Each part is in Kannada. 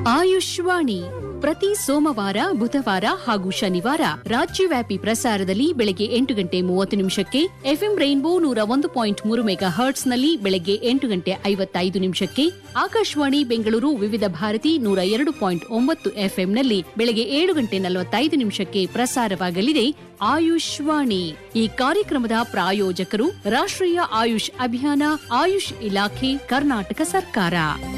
ಆಯುಷ್ವಾಣಿ ಪ್ರತಿ ಸೋಮವಾರ ಬುಧವಾರ ಹಾಗೂ ಶನಿವಾರ ರಾಜ್ಯವ್ಯಾಪಿ ಪ್ರಸಾರದಲ್ಲಿ ಬೆಳಗ್ಗೆ ಎಂಟು ಗಂಟೆ ಮೂವತ್ತು ನಿಮಿಷಕ್ಕೆ ಎಫ್ಎಂ ರೈನ್ಬೋ ನೂರ ಒಂದು ಪಾಯಿಂಟ್ ಮೂರು ಮೆಗಾ ಹರ್ಟ್ಸ್ನಲ್ಲಿ ಬೆಳಗ್ಗೆ ಎಂಟು ಗಂಟೆ ಐವತ್ತೈದು ನಿಮಿಷಕ್ಕೆ ಆಕಾಶವಾಣಿ ಬೆಂಗಳೂರು ವಿವಿಧ ಭಾರತಿ ನೂರ ಎರಡು ಪಾಯಿಂಟ್ ಒಂಬತ್ತು ಎಫ್ಎಂನಲ್ಲಿ ಬೆಳಗ್ಗೆ ಏಳು ಗಂಟೆ ನಲವತ್ತೈದು ನಿಮಿಷಕ್ಕೆ ಪ್ರಸಾರವಾಗಲಿದೆ ಆಯುಷ್ವಾಣಿ ಈ ಕಾರ್ಯಕ್ರಮದ ಪ್ರಾಯೋಜಕರು ರಾಷ್ಟ್ರೀಯ ಆಯುಷ್ ಅಭಿಯಾನ ಆಯುಷ್ ಇಲಾಖೆ ಕರ್ನಾಟಕ ಸರ್ಕಾರ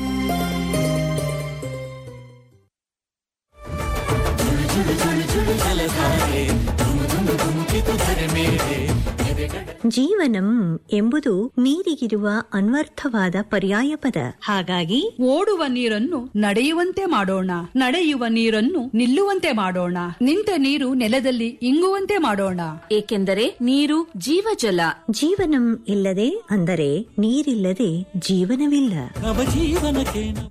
ಜೀವನಂ ಎಂಬುದು ನೀರಿಗಿರುವ ಅನ್ವರ್ಥವಾದ ಪರ್ಯಾಯ ಪದ ಹಾಗಾಗಿ ಓಡುವ ನೀರನ್ನು ನಡೆಯುವಂತೆ ಮಾಡೋಣ ನಡೆಯುವ ನೀರನ್ನು ನಿಲ್ಲುವಂತೆ ಮಾಡೋಣ ನಿಂತ ನೀರು ನೆಲದಲ್ಲಿ ಇಂಗುವಂತೆ ಮಾಡೋಣ ಏಕೆಂದರೆ ನೀರು ಜೀವಜಲ ಜೀವನಂ ಇಲ್ಲದೆ ಅಂದರೆ ನೀರಿಲ್ಲದೆ ಜೀವನವಿಲ್ಲ ನವಜೀವನಕ್ಕೆ ನವ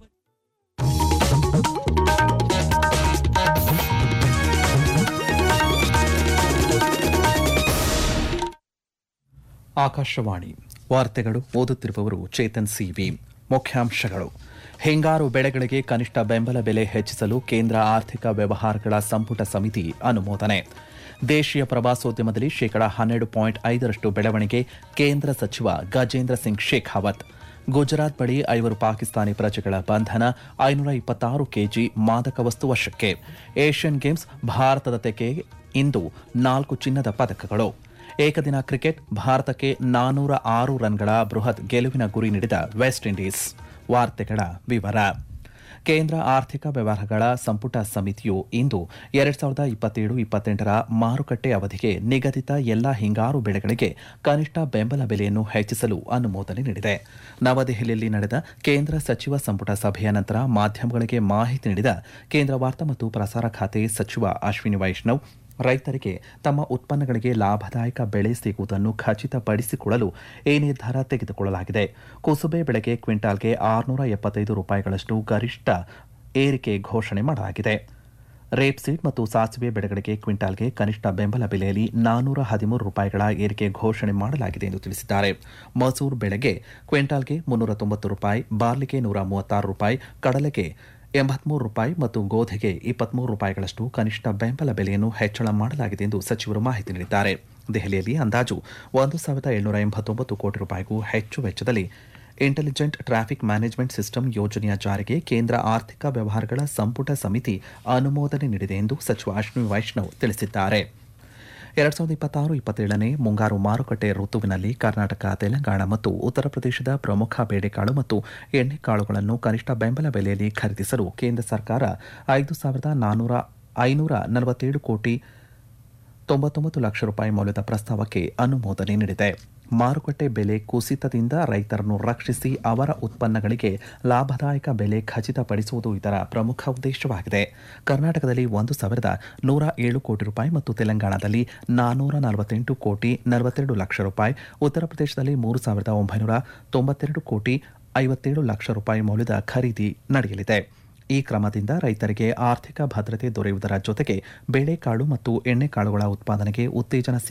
ಆಕಾಶವಾಣಿ ವಾರ್ತೆಗಳು ಓದುತ್ತಿರುವವರು ಚೇತನ್ ಸಿವಿ ಮುಖ್ಯಾಂಶಗಳು ಹಿಂಗಾರು ಬೆಳೆಗಳಿಗೆ ಕನಿಷ್ಠ ಬೆಂಬಲ ಬೆಲೆ ಹೆಚ್ಚಿಸಲು ಕೇಂದ್ರ ಆರ್ಥಿಕ ವ್ಯವಹಾರಗಳ ಸಂಪುಟ ಸಮಿತಿ ಅನುಮೋದನೆ ದೇಶೀಯ ಪ್ರವಾಸೋದ್ಯಮದಲ್ಲಿ ಶೇಕಡಾ ಹನ್ನೆರಡು ಪಾಯಿಂಟ್ ಐದರಷ್ಟು ಬೆಳವಣಿಗೆ ಕೇಂದ್ರ ಸಚಿವ ಗಜೇಂದ್ರ ಸಿಂಗ್ ಶೇಖಾವತ್ ಗುಜರಾತ್ ಬಳಿ ಐವರು ಪಾಕಿಸ್ತಾನಿ ಪ್ರಜೆಗಳ ಬಂಧನ ಐನೂರ ಇಪ್ಪತ್ತಾರು ಕೆಜಿ ಮಾದಕ ವಸ್ತು ವಶಕ್ಕೆ ಏಷ್ಯನ್ ಗೇಮ್ಸ್ ಭಾರತದ ತೆಗೆ ಇಂದು ನಾಲ್ಕು ಚಿನ್ನದ ಪದಕಗಳು ಏಕದಿನ ಕ್ರಿಕೆಟ್ ಭಾರತಕ್ಕೆ ನಾನೂರ ಆರು ರನ್ಗಳ ಬೃಹತ್ ಗೆಲುವಿನ ಗುರಿ ನೀಡಿದ ವೆಸ್ಟ್ ಇಂಡೀಸ್ ವಾರ್ತೆಗಳ ವಿವರ ಕೇಂದ್ರ ಆರ್ಥಿಕ ವ್ಯವಹಾರಗಳ ಸಂಪುಟ ಸಮಿತಿಯು ಇಂದು ಎರಡ್ ಸಾವಿರದ ಇಪ್ಪತ್ತೇಳು ಇಪ್ಪತ್ತೆಂಟರ ಮಾರುಕಟ್ಟೆ ಅವಧಿಗೆ ನಿಗದಿತ ಎಲ್ಲಾ ಹಿಂಗಾರು ಬೆಳೆಗಳಿಗೆ ಕನಿಷ್ಠ ಬೆಂಬಲ ಬೆಲೆಯನ್ನು ಹೆಚ್ಚಿಸಲು ಅನುಮೋದನೆ ನೀಡಿದೆ ನವದೆಹಲಿಯಲ್ಲಿ ನಡೆದ ಕೇಂದ್ರ ಸಚಿವ ಸಂಪುಟ ಸಭೆಯ ನಂತರ ಮಾಧ್ಯಮಗಳಿಗೆ ಮಾಹಿತಿ ನೀಡಿದ ಕೇಂದ್ರ ವಾರ್ತಾ ಮತ್ತು ಪ್ರಸಾರ ಖಾತೆ ಸಚಿವ ಅಶ್ವಿನಿ ವೈಷ್ಣವ್ ರೈತರಿಗೆ ತಮ್ಮ ಉತ್ಪನ್ನಗಳಿಗೆ ಲಾಭದಾಯಕ ಬೆಳೆ ಸಿಗುವುದನ್ನು ಖಚಿತಪಡಿಸಿಕೊಳ್ಳಲು ಈ ನಿರ್ಧಾರ ತೆಗೆದುಕೊಳ್ಳಲಾಗಿದೆ ಕುಸುಬೆ ಬೆಳೆಗೆ ಕ್ವಿಂಟಾಲ್ಗೆ ಆರುನೂರ ಎಪ್ಪತ್ತೈದು ರೂಪಾಯಿಗಳಷ್ಟು ಗರಿಷ್ಠ ಏರಿಕೆ ಘೋಷಣೆ ಮಾಡಲಾಗಿದೆ ರೇಪ್ಸೀಡ್ ಮತ್ತು ಸಾಸಿವೆ ಬೆಳೆಗಳಿಗೆ ಕ್ವಿಂಟಾಲ್ಗೆ ಕನಿಷ್ಠ ಬೆಂಬಲ ಬೆಲೆಯಲ್ಲಿ ನಾನೂರ ಹದಿಮೂರು ರೂಪಾಯಿಗಳ ಏರಿಕೆ ಘೋಷಣೆ ಮಾಡಲಾಗಿದೆ ಎಂದು ತಿಳಿಸಿದ್ದಾರೆ ಮಸೂರ್ ಬೆಳೆಗೆ ಕ್ವಿಂಟಾಲ್ಗೆ ಮುನ್ನೂರ ತೊಂಬತ್ತು ರೂಪಾಯಿ ಬಾರ್ಲಿಗೆ ನೂರ ಮೂವತ್ತಾರು ರೂಪಾಯಿ ಕಡಲೆಗೆ ಎಂಬತ್ಮೂರು ರೂಪಾಯಿ ಮತ್ತು ಗೋಧಿಗೆ ಇಪ್ಪತ್ಮೂರು ರೂಪಾಯಿಗಳಷ್ಟು ಕನಿಷ್ಠ ಬೆಂಬಲ ಬೆಲೆಯನ್ನು ಹೆಚ್ಚಳ ಮಾಡಲಾಗಿದೆ ಎಂದು ಸಚಿವರು ಮಾಹಿತಿ ನೀಡಿದ್ದಾರೆ ದೆಹಲಿಯಲ್ಲಿ ಅಂದಾಜು ಒಂದು ಸಾವಿರದ ಏಳ್ನೂರ ಎಂಬತ್ತೊಂಬತ್ತು ಕೋಟಿ ರೂಪಾಯಿಗೂ ಹೆಚ್ಚು ವೆಚ್ಚದಲ್ಲಿ ಇಂಟೆಲಿಜೆಂಟ್ ಟ್ರಾಫಿಕ್ ಮ್ಯಾನೇಜ್ಮೆಂಟ್ ಸಿಸ್ಟಮ್ ಯೋಜನೆಯ ಜಾರಿಗೆ ಕೇಂದ್ರ ಆರ್ಥಿಕ ವ್ಯವಹಾರಗಳ ಸಂಪುಟ ಸಮಿತಿ ಅನುಮೋದನೆ ನೀಡಿದೆ ಎಂದು ಸಚಿವ ಅಶ್ವಿನಿ ವೈಷ್ಣವ್ ತಿಳಿಸಿದ್ದಾರೆ ಎರಡ್ ಸಾವಿರದ ಇಪ್ಪತ್ತಾರು ಇಪ್ಪತ್ತೇಳನೇ ಮುಂಗಾರು ಮಾರುಕಟ್ಟೆ ಋತುವಿನಲ್ಲಿ ಕರ್ನಾಟಕ ತೆಲಂಗಾಣ ಮತ್ತು ಉತ್ತರ ಪ್ರದೇಶದ ಪ್ರಮುಖ ಬೇಳೆಕಾಳು ಮತ್ತು ಎಣ್ಣೆಕಾಳುಗಳನ್ನು ಕನಿಷ್ಠ ಬೆಂಬಲ ಬೆಲೆಯಲ್ಲಿ ಖರೀದಿಸಲು ಕೇಂದ್ರ ಸರ್ಕಾರ ಐದು ಸಾವಿರದ ನಾನೂರ ಐನೂರ ನಲವತ್ತೇಳು ಕೋಟಿ ತೊಂಬತ್ತೊಂಬತ್ತು ಲಕ್ಷ ರೂಪಾಯಿ ಮೌಲ್ಯದ ಪ್ರಸ್ತಾವಕ್ಕೆ ಅನುಮೋದನೆ ನೀಡಿದೆ ಮಾರುಕಟ್ಟೆ ಬೆಲೆ ಕುಸಿತದಿಂದ ರೈತರನ್ನು ರಕ್ಷಿಸಿ ಅವರ ಉತ್ಪನ್ನಗಳಿಗೆ ಲಾಭದಾಯಕ ಬೆಲೆ ಖಚಿತಪಡಿಸುವುದು ಇದರ ಪ್ರಮುಖ ಉದ್ದೇಶವಾಗಿದೆ ಕರ್ನಾಟಕದಲ್ಲಿ ಒಂದು ಸಾವಿರದ ನೂರ ಏಳು ಕೋಟಿ ರೂಪಾಯಿ ಮತ್ತು ತೆಲಂಗಾಣದಲ್ಲಿ ನಾನೂರ ನಲವತ್ತೆಂಟು ಕೋಟಿ ನಲವತ್ತೆರಡು ಲಕ್ಷ ರೂಪಾಯಿ ಉತ್ತರ ಪ್ರದೇಶದಲ್ಲಿ ಮೂರು ಸಾವಿರದ ಒಂಬೈನೂರ ತೊಂಬತ್ತೆರಡು ಕೋಟಿ ಐವತ್ತೇಳು ಲಕ್ಷ ರೂಪಾಯಿ ಮೌಲ್ಯದ ಖರೀದಿ ನಡೆಯಲಿದೆ ಈ ಕ್ರಮದಿಂದ ರೈತರಿಗೆ ಆರ್ಥಿಕ ಭದ್ರತೆ ದೊರೆಯುವುದರ ಜೊತೆಗೆ ಬೇಳೆಕಾಳು ಮತ್ತು ಎಣ್ಣೆಕಾಳುಗಳ ಉತ್ಪಾದನೆಗೆ ಉತ್ತೇಜನ